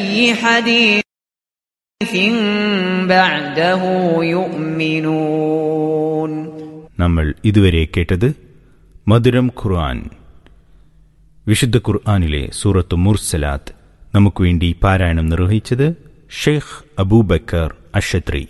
أي حديث بعده يؤمنون നമ്മൾ ഇതുവരെ കേട്ടത് മധുരം ഖുർആൻ വിശുദ്ധ ഖുർആനിലെ സൂറത്ത് മുർസലാത്ത് നമുക്ക് വേണ്ടി പാരായണം നിർവഹിച്ചത് ഷെയ്ഖ് അബൂബക്കർ അഷത്രി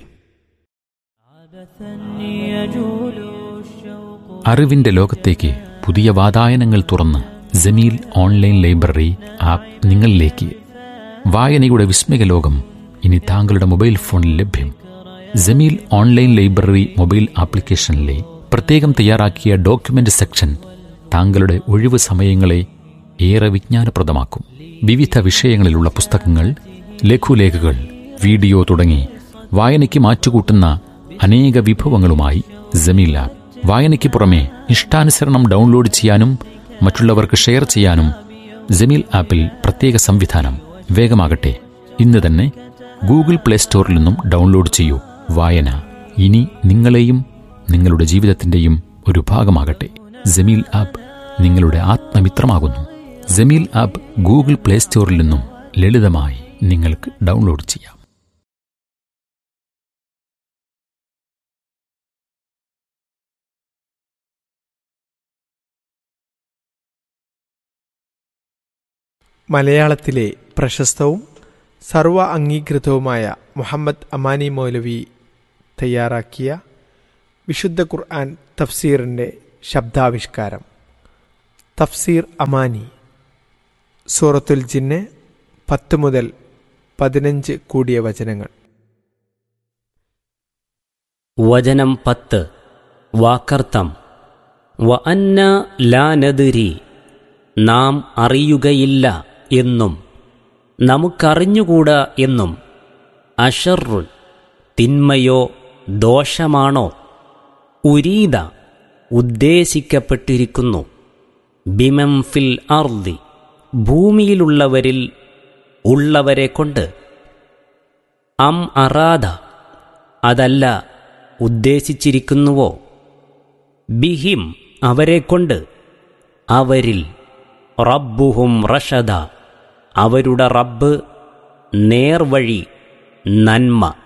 അറിവിന്റെ ലോകത്തേക്ക് പുതിയ വാതായനങ്ങൾ തുറന്ന് ജമീൽ ഓൺലൈൻ ലൈബ്രറി ആപ്പ് നിങ്ങളിലേക്ക് വായനയുടെ വിസ്മയ ലോകം ഇനി താങ്കളുടെ മൊബൈൽ ഫോണിൽ ലഭ്യം ജമീൽ ഓൺലൈൻ ലൈബ്രറി മൊബൈൽ ആപ്ലിക്കേഷനിലെ പ്രത്യേകം തയ്യാറാക്കിയ ഡോക്യുമെന്റ് സെക്ഷൻ താങ്കളുടെ ഒഴിവ് സമയങ്ങളെ ഏറെ വിജ്ഞാനപ്രദമാക്കും വിവിധ വിഷയങ്ങളിലുള്ള പുസ്തകങ്ങൾ ലഘുലേഖകൾ വീഡിയോ തുടങ്ങി വായനയ്ക്ക് മാറ്റുകൂട്ടുന്ന അനേക വിഭവങ്ങളുമായി ജമീൽ ആപ്പ് വായനയ്ക്ക് പുറമെ ഇഷ്ടാനുസരണം ഡൗൺലോഡ് ചെയ്യാനും മറ്റുള്ളവർക്ക് ഷെയർ ചെയ്യാനും ജമീൽ ആപ്പിൽ പ്രത്യേക സംവിധാനം വേഗമാകട്ടെ ഇന്ന് തന്നെ ഗൂഗിൾ പ്ലേ സ്റ്റോറിൽ നിന്നും ഡൗൺലോഡ് ചെയ്യൂ വായന ഇനി നിങ്ങളെയും നിങ്ങളുടെ ജീവിതത്തിന്റെയും ഒരു ഭാഗമാകട്ടെ ജമീൽ ആപ്പ് നിങ്ങളുടെ ആത്മമിത്രമാകുന്നു ജമീൽ ആപ്പ് ഗൂഗിൾ പ്ലേ സ്റ്റോറിൽ നിന്നും ലളിതമായി നിങ്ങൾക്ക് ഡൗൺലോഡ് ചെയ്യാം മലയാളത്തിലെ പ്രശസ്തവും സർവ അംഗീകൃതവുമായ മുഹമ്മദ് അമാനി മൗലവി തയ്യാറാക്കിയ വിശുദ്ധ ഖുർആൻ തഫ്സീറിൻ്റെ ശബ്ദാവിഷ്കാരം തഫ്സീർ അമാനി സൂറത്തുൽ ജിന്ന് പത്ത് മുതൽ പതിനഞ്ച് കൂടിയ വചനങ്ങൾ വചനം പത്ത് വാക്കർത്തം വ അന്ന ലാനദിരി നാം അറിയുകയില്ല എന്നും നമുക്കറിഞ്ഞുകൂടാ എന്നും അഷറുൻ തിന്മയോ ദോഷമാണോ ഉരീത ഉദ്ദേശിക്കപ്പെട്ടിരിക്കുന്നു ബിമം ഫിൽ അർദി ഭൂമിയിലുള്ളവരിൽ ഉള്ളവരെ കൊണ്ട് അം അറാദ അതല്ല ഉദ്ദേശിച്ചിരിക്കുന്നുവോ ബിഹിം അവരെക്കൊണ്ട് അവരിൽ റബ്ബുഹും റഷദ അവരുടെ റബ്ബ് നേർവഴി നന്മ